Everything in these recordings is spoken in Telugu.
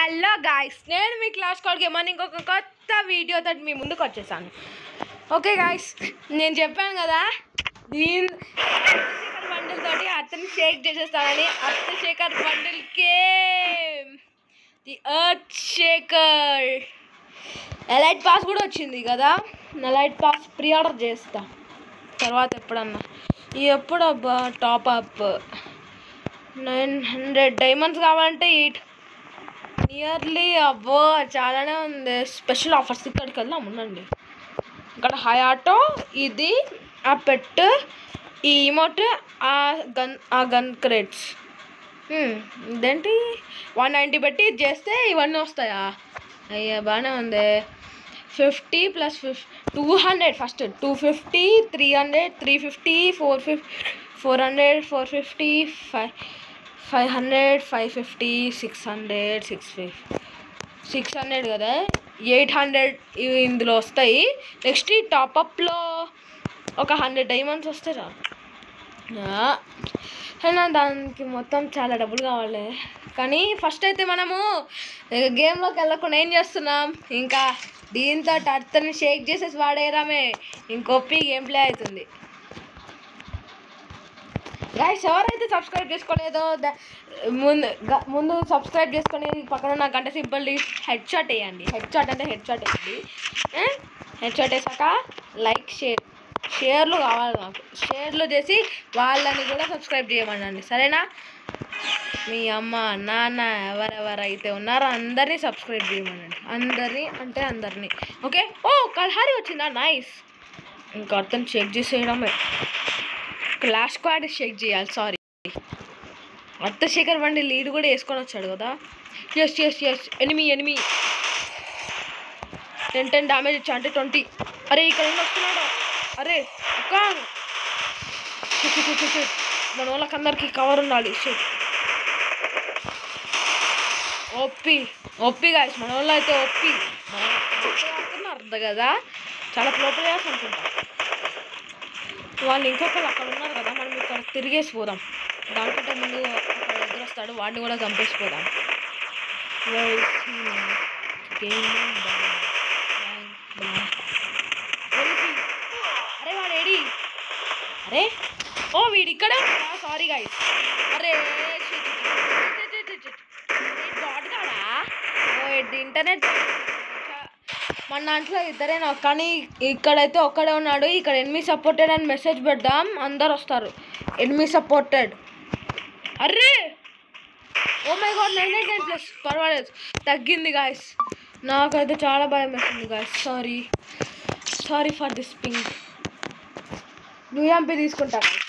హలో గాయస్ నేను మీ క్లాస్ కాల్ గేమని ఇంకొక కొత్త వీడియోతో మీ ముందుకు వచ్చేసాను ఓకే గాయస్ నేను చెప్పాను కదా దీని శేఖర్ బండిల్ తోటి అతన్ని షేక్ చేసేస్తానని అత్త శేఖర్ బండిల్కే ది అర్త్ శేఖర్ ఎలైట్ పాస్ కూడా వచ్చింది కదా ఎలైట్ పాస్ ప్రీ ఆర్డర్ చేస్తా తర్వాత ఎప్పుడన్నా ఇది ఎప్పుడు అబ్బా top up nine hundred diamonds కావాలంటే ఎయిట్ నియర్లీ అబ్బో చాలానే ఉంది స్పెషల్ ఆఫర్స్ ఇక్కడికి వెళ్దాం ఉండండి ఇక్కడ హయాటో ఇది ఆ పెట్ ఈ ఇమోట్ ఆ గన్ ఆ గన్ క్రేట్స్ ఇదేంటి వన్ నైంటీ పెట్టి ఇది చేస్తే ఇవన్నీ వస్తాయా అయ్యా బాగానే ఉంది fifty plus fif two hundred first two fifty three hundred three fifty four fif four hundred four fifty five five hundred five fifty six hundred six fifty six hundred కదా ఎయిట్ హండ్రెడ్ ఇవి ఇందులో వస్తాయి నెక్స్ట్ ఈ టాపప్లో ఒక హండ్రెడ్ డైమండ్స్ వస్తాయి రా అయినా దానికి మొత్తం చాలా డబ్బులు కావాలి కానీ ఫస్ట్ అయితే మనము గేమ్లోకి వెళ్ళకుండా ఏం చేస్తున్నాం ఇంకా దీంతో అర్థని షేక్ చేసేసి వాడేరామే ఇంకొప్పి గేమ్ ప్లే అవుతుంది గైస్ ఎవరైతే సబ్స్క్రైబ్ చేసుకోలేదో ద- ముందు గ- ముందు సబ్స్క్రైబ్ చేసుకొని పక్కన ఉన్న గంట సింబల్ హెడ్ షాట్ వేయండి హెడ్ షాట్ అంటే హెడ్ షాట్ వేయండి హెడ్ షాట్ వేసాక లైక్ షేర్ షేర్లు కావాలి నాకు షేర్లు చేసి వాళ్ళని కూడా సబ్స్క్రైబ్ చేయమనండి సరేనా మీ అమ్మ నాన్న ఎవరెవరైతే ఉన్నారో అందరినీ సబ్స్క్రైబ్ చేయమనండి అందరినీ అంటే అందరినీ ఓకే ఓ కల్హారి వచ్చిందా నైస్ ఇంకా అర్థం చెక్ చేసేయడమే క్లాష్ స్క్వాడ్ షేక్ చేయాలి సారీ అత్త శేఖర్ బండి లీడ్ కూడా వేసుకొని వచ్చాడు కదా yes yes yes enemy enemy ten ten damage ఇచ్చా అంటే ట్వంటీ అరే ఇక్కడ ఉన్న వస్తున్నాడు అరే అక్క షిట్, షిట్, షిట్, షిట్. మన వాళ్ళకి అందరికి కవర్ ఉండాలి షిట్ ఒప్పి ఒప్పి గాయస్ మన వాళ్ళు అయితే ఒప్పి అర్థం కదా చాలా ప్రో ప్లేయర్స్ అనుకుంటా వాళ్ళు ఇంకొకరు అక్కడ ఉన్నారు కదా మనం ఇక్కడ తిరిగేసి పోదాం దానికంటే ముందు అక్కడ ఎదురొస్తాడు వాడిని కూడా చంపేసిపోదాం Where is he now? Gaming bang. Bang, bang. Where is he? అరే వాడు ఏడి అరే ఓ వీడు ఇక్కడ సారీ గైస్ అరే గాడ్ కాడా ఓ ఇది ఇంటర్నెట్ మన దాంట్లో ఇద్దరేనా కానీ ఇక్కడైతే ఒక్కడే ఉన్నాడు ఇక్కడ ఎనిమి సపోర్టెడ్ అని మెసేజ్ పెడదాం అందరు వస్తారు ఎనిమి సపోర్టెడ్ అర్రే oh my god nine nine plus పర్వాలేదు తగ్గింది గాయస్ నాకైతే చాలా భయం వేసింది guys sorry sorry for this pink నువ్వు ఎంపీ తీసుకుంటా guys.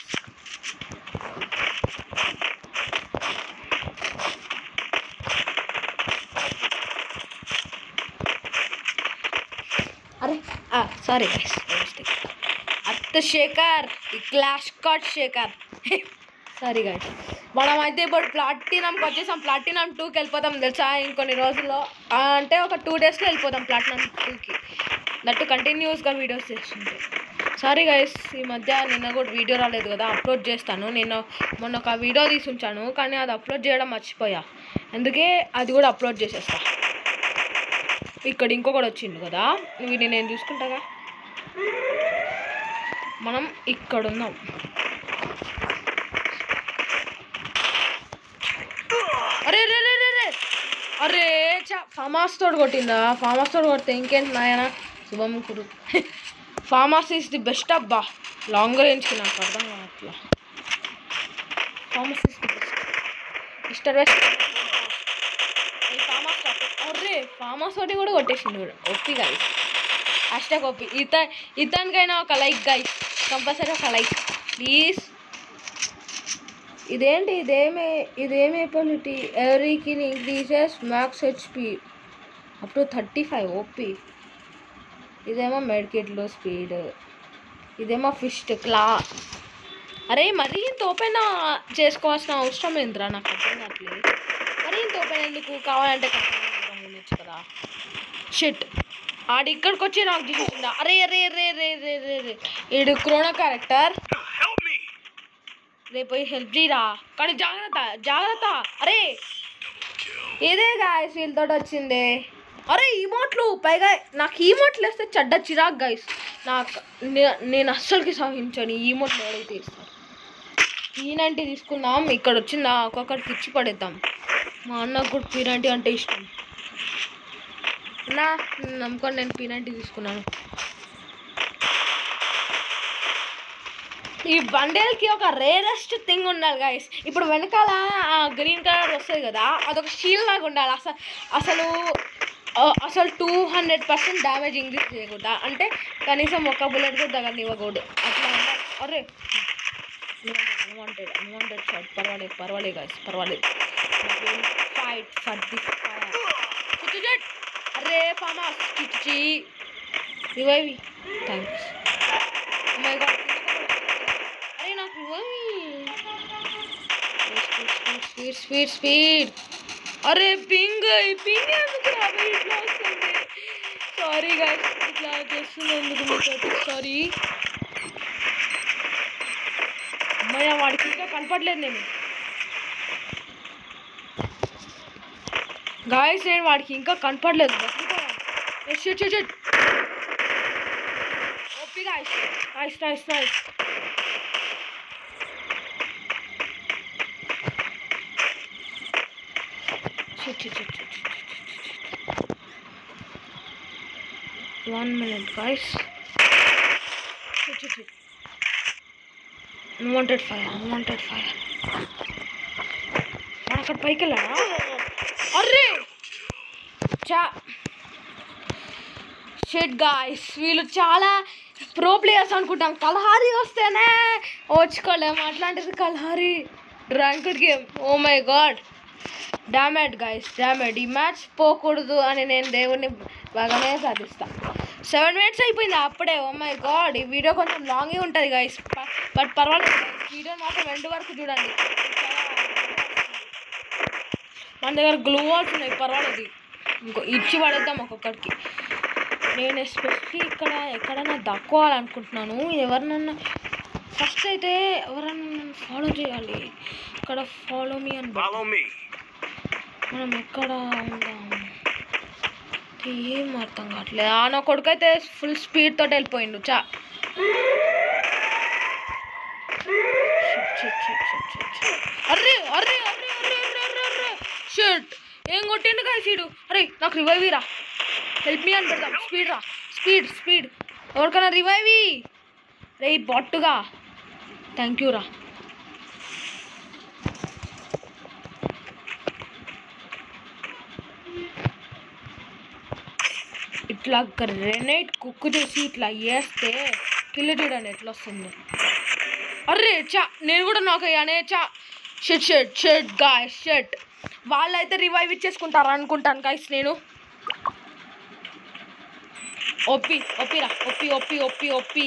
అరే సారీ గైస్ అత్త శేఖర్ ఈ clash card Shekhar sorry guys మనం అయితే ఇప్పుడు ప్లాటినంకి వచ్చేసాం ప్లాటినం టూకి వెళ్ళిపోతాం తెలుసా ఇంకొన్ని రోజుల్లో ఆ, అంటే ఒక టూ డేస్లో వెళ్ళిపోతాం ప్లాటినం టూకి దట్టు కంటిన్యూస్గా వీడియోస్ చేస్తుంటే సారీ గైస్ ఈ మధ్య నిన్న కూడా వీడియో రాలేదు కదా అప్లోడ్ చేస్తాను నేను మొన్న ఒక వీడియో తీసి ఉంచాను కానీ అది అప్లోడ్ చేయడం మర్చిపోయా అందుకే అది కూడా అప్లోడ్ చేసేస్తా ఇక్కడ ఇంకొకటి వచ్చింది కదా వీడిని నేను చూసుకుంటాగా మనం ఇక్కడ ఉన్నాం అరే రే రే రే రే అరే చా ఫామ్ హౌస్ తోడు కొట్టిందా ఫామ్ హౌస్ తోడు కొడితే ఇంకేంటి నాయన శుభం కురు farm house is the best అబ్బా లాంగ్ రేంజ్కి నాకు అర్థం కావట్లా farm house is the best mister west ఈ ఫామ్ హౌస్ టాప్ అర్రే ఫామ్ హౌస్ ఒకటి కూడా కొట్టేసిండు వీడు ఒప్పి గైస్ హ్యాష్టాగ్ ఒప్పి ఇత ఇతనికైనా ఒక లైక్ గైస్ కంపల్సరీ ఒక లైక్ ప్లీజ్ ఇదేంటి ఇదేమే ఇదేమి ఎబిలిటీ ఎవరికి increases max HP up to thirty five OP ఇదేమో మెడికెట్లో స్పీడ్ ఇదేమో ఫిస్ట్ క్లా అరే మరీ ఇంత ఓపెన్ చేసుకోవాల్సిన అవసరం ఏంద్రా నాకు అర్థం కావట్లేదు మరీ ఇంత ఓపెన్ ఎందుకు కావాలంటే కష్టంగా దూరం ఉండొచ్చు కదా షిట్ ఆడు ఇక్కడికి వచ్చి నాకు చూసిందా అరే రే రే రే రే రే రే ఈడు క్రోనా క్యారెక్టర్ రేపు హెల్ప్ చేయరా కానీ జాగ్రత్త జాగ్రత్త అరే ఇదే గాయస్ వీళ్ళతో వచ్చింది అరే ఈమోట్లు పైగా నాకు ఈమోట్లు వేస్తే చెడ్డ చిరాకు గాయస్ నాకు నే- నేను అస్సలకి సహించాను ఈమోట్లు ఎవరైతే ఇస్తాను పీనంటి తీసుకుందాం ఇక్కడ వచ్చిందా ఒక్కొక్కడికి ఇచ్చి పడేద్దాం మా అన్నకు కూడా పీనంటి అంటే ఇష్టం నా నమ్ముకొని నేను పీనంటి తీసుకున్నాను ఈ బండేల్కి ఒక రేరెస్ట్ థింగ్ ఉండాలి గైస్ ఇప్పుడు వెనకాల గ్రీన్ కలర్ వస్తుంది కదా అదొక షీల్ లాగా ఉండాలి అసలు అసలు ఆ, అసలు two hundred percent damage increase చేయకూడదా అంటే కనీసం ఒక బుల్లెట్ కూడా దగ్గర ఇవ్వకూడదు అట్లా ఉండాలి అరే అన్వాంటెడ్ అన్వాంటెడ్ షాట్ పర్వాలేదు పర్వాలేదు గైస్ పర్వాలేదు ఫైట్ ఫర్ దిస్ ఫైర్ అరే ఫామా చిచ్చి రివైవి థ్యాంక్స్ మై గాడ్ అరే నాకు రివైవి స్పీడ్ స్పీడ్ స్పీడ్ స్పీడ్ అరే పింగ్ పింగ్ ఎందుకు రాబోయే ఇట్లా వస్తుంది సారీ గైస్ ఇట్లా చేస్తున్నందుకు మీకు సారీ అమ్మయ్య వాడికి ఇంకా కనపడలేదు నేను గాయస్ నేను వాడికి ఇంకా కనపడలేదు OP guys nice nice nice one minute guys unwanted fire unwanted fire వాడు అక్కడ పైకి వెళ్ళాడా అర్రే చా షెట్ గాయస్ వీళ్ళు చాలా ప్రో ప్లేయర్స్ అనుకుంటాం కలహారి వస్తేనే ఓచుకోలేము అట్లాంటిది Kalahari ranked game oh my god damaged guys damaged ఈ మ్యాచ్ పోకూడదు అని నేను దేవుడిని బాగానే సాధిస్తా సెవెన్ మినిట్స్ అయిపోయింది అప్పుడే ఓ మై గాడ్ ఈ వీడియో కొంచెం లాంగే ఉంటుంది గైస్ బట్ పర్వాలేదు వీడియో మాత్రం ఎండ్ వరకు చూడండి మన దగ్గర గ్లూ వాల్స్ ఉన్నాయి పర్వాలేదు ఇంకో ఇచ్చి పడేద్దాం ఒక్కొక్కడికి నేను ఎస్పెషల్లీ ఇక్కడ ఎక్కడైనా దక్కోవాలనుకుంటున్నాను ఎవరినన్నా ఫస్ట్ అయితే ఎవరన్నా నన్ను ఫాలో చేయాలి ఇక్కడ ఫాలో మీ అని పెట్టు. Follow me. మనం ఎక్కడ ఉందాం ఏం అర్థం కావట్లేదు ఆ నా కొడుకు అయితే ఫుల్ స్పీడ్ తోటి వెళ్ళిపోయిండు చా Shit, shit, shit, shit, shit, shit. అర్రే అర్రే అర్రే అర్రే అర్రే అర్రే అర్రే షిట్ ఏం కొట్టిండు కదా సీడు అరే నాకు రివైవ్ రా హెల్ప్ మీ అని పెడదాం స్పీడ్ రా స్పీడ్ స్పీడ్ ఎవరికైనా రివైవ్ రే బొట్టుగా థ్యాంక్ యూ రా ఇట్లా గ్రెనేట్ కుక్ చేసి ఇట్లా వేస్తే కిల్ చూడండి ఎట్లా వస్తుంది అర్రే చా నేను కూడా నాకు అయ్యానే చా షెట్ షెట్ షెట్ గాయ్ షెట్ వాళ్ళైతే రివైవ్ ఇచ్చేసుకుంటారు అనుకుంటాను గాయస్ నేను ఒప్పి ఒప్పిరా ఒప్పి ఒప్పి ఒప్పి ఒప్పి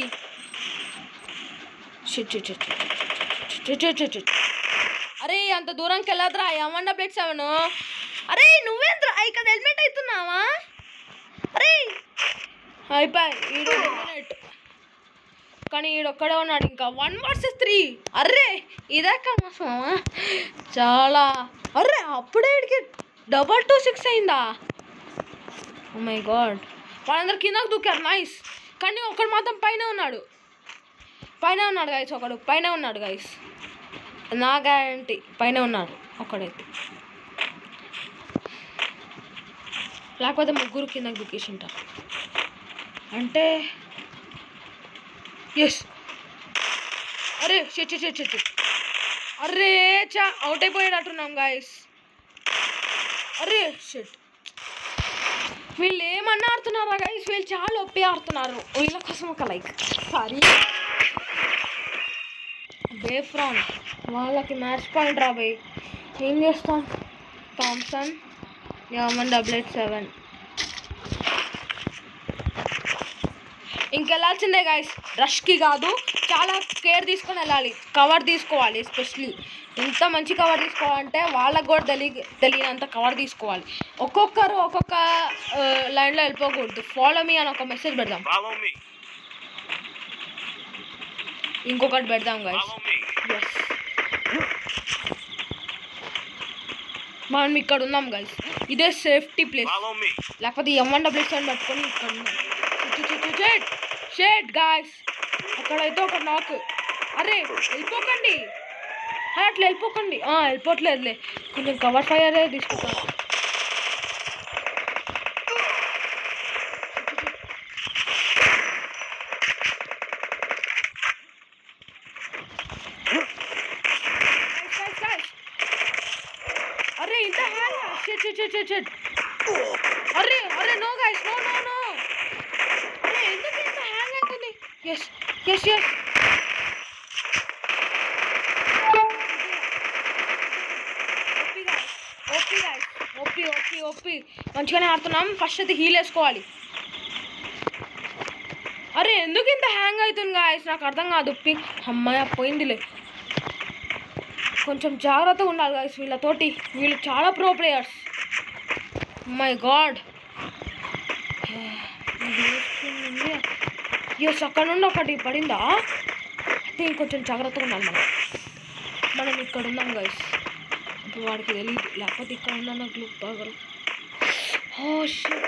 షెట్ షెట్ షెట్ షెట్ షెట్ షెట్ షెట్ అరే అంత దూరంకి వెళ్ళదురా ఏమన్నా ప్లేట్ సెవెన్ అరే నువ్వేంద్రా ఇక్కడ హెల్మెట్ అవుతున్నావా అరే అయిపోయి ఈడు ఎలిమినేట్ కానీ ఈడొక్కడే ఉన్నాడు ఇంకా వన్ వర్సెస్ త్రీ అర్రే ఇదెక్కడ మోసమా చాలా అర్రే అప్పుడే ఈడికి డబల్ టూ సిక్స్ అయిందా ఓ మై గాడ్ వాళ్ళందరు కిందకు దూకారు నైస్ కానీ ఒకడు మాత్రం పైన ఉన్నాడు పైన ఉన్నాడు గైస్ ఒకడు పైన ఉన్నాడు గైస్ నా గ్యారంటీ పైన ఉన్నాడు ఒకడైతే లేకపోతే ముగ్గురు కిందకి దూకేసి ఉంటారు అంటే ఎస్ అరే షెట్ షెట్ షెట్ అరే చా అవుట్ అయిపోయినట్టున్నాం గాయస్ అరే షెట్ వీళ్ళు ఏమన్నా ఆడుతున్నారా గైస్ వీళ్ళు చాలా ఒప్పి ఆడుతున్నారు వీళ్ళ కోసం ఒక లైక్ సారీ బేఫ్రాన్ వాళ్ళకి మ్యాచ్ పాయింట్ రాబోయ్ ఏం చేస్తాం థామ్సన్ యామన్ డబుల్ ఎయిట్ సెవెన్ ఇంకెళ్ళాల్సిందే గాయస్ రష్కి కాదు చాలా కేర్ తీసుకొని వెళ్ళాలి కవర్ తీసుకోవాలి ఎస్పెషలీ ఎంత మంచి కవర్ తీసుకోవాలంటే వాళ్ళకు కూడా తెలియ తెలియనంత కవర్ తీసుకోవాలి ఒక్కొక్కరు ఒక్కొక్క లైన్లో వెళ్ళిపోకూడదు ఫాలో మీ అని ఒక మెసేజ్ పెడదాం Follow me. ఇంకొకటి పెడదాం గాయస్ Follow me. ఎస్ మనం ఇక్కడ ఉన్నాం గైస్ ఇదే సేఫ్టీ ప్లేస్ Follow me. లేకపోతే ఎమ్మండ బ్లిక్స్ అని పట్టుకొని ఇక్కడ ఉన్నాం షెట్ షెట్ గాయస్ అక్కడైతే ఒక నాక్ అరే వెళ్ళిపోకండి అరే అట్లా వెళ్ళిపోకండి ఆ, వెళ్ళిపోవట్లేదులే కొంచెం కవర్ ఫైర్ తీసుకుంటాను Guys, guys, guys. అరే ఇంత హ్యాంగ్ షెట్ షెట్ షెట్ షెట్ షెట్ అరే అరే no guys no no no అరే ఎందుకు ఇంత హ్యాంగ్ అవుతుంది yes yes yes OP guys OP OP OP మంచిగానే ఆడుతున్నాం ఫస్ట్ అయితే హీల్ వేసుకోవాలి అరే ఎందుకు ఇంత హ్యాంగ్ అవుతుంది గాయస్ నాకు అర్థం కాదు ఉప్పి అమ్మాయి పోయిందిలే కొంచెం జాగ్రత్తగా ఉండాలి గాయస్ వీళ్ళతోటి వీళ్ళు చాలా pro players my god yes అక్కడ నుండి ఒకటి పడిందా అయితే ఇంకొంచెం జాగ్రత్తగా ఉండాలి మనం మనం ఇక్కడ ఉన్నాం గైస్ ఇప్పుడు వాడికి తెలియదు లేకపోతే ఇక్కడ ఉన్నా నాకు లుక్ బాగలు ఓ షిట్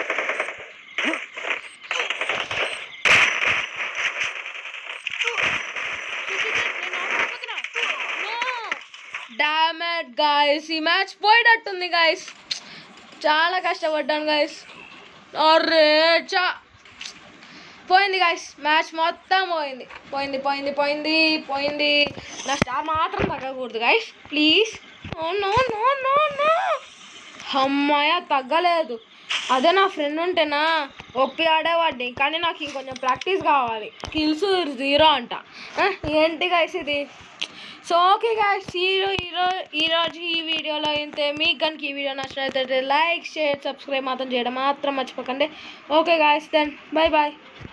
డామెట్ గాయస్ ఈ మ్యాచ్ పోయేటట్టుంది గాయస్ చాలా కష్టపడ్డాను గాయస్ అరే చా పోయింది గాయస్ మ్యాచ్ మొత్తం పోయింది పోయింది పోయింది పోయింది పోయింది నా స్టార్ మాత్రం తగ్గకూడదు guys please no no no no no అమ్మాయ తగ్గలేదు అదే నా ఫ్రెండ్ ఉంటేనా ఒప్పి ఆడేవాడిని కానీ నాకు ఇంకొంచెం ప్రాక్టీస్ కావాలి స్కిల్స్ జీరో అంట ఆ, ఏంటి గాయస్ ఇది సో ఓకే గాయస్ ఈరో ఈరో ఈరోజు ఈ వీడియోలో అయితే మీకు కనుక ఈ వీడియో నచ్చినట్లయితే లైక్ షేర్ సబ్స్క్రైబ్ మాత్రం చేయడం మాత్రం మర్చిపోకండి okay guys then bye bye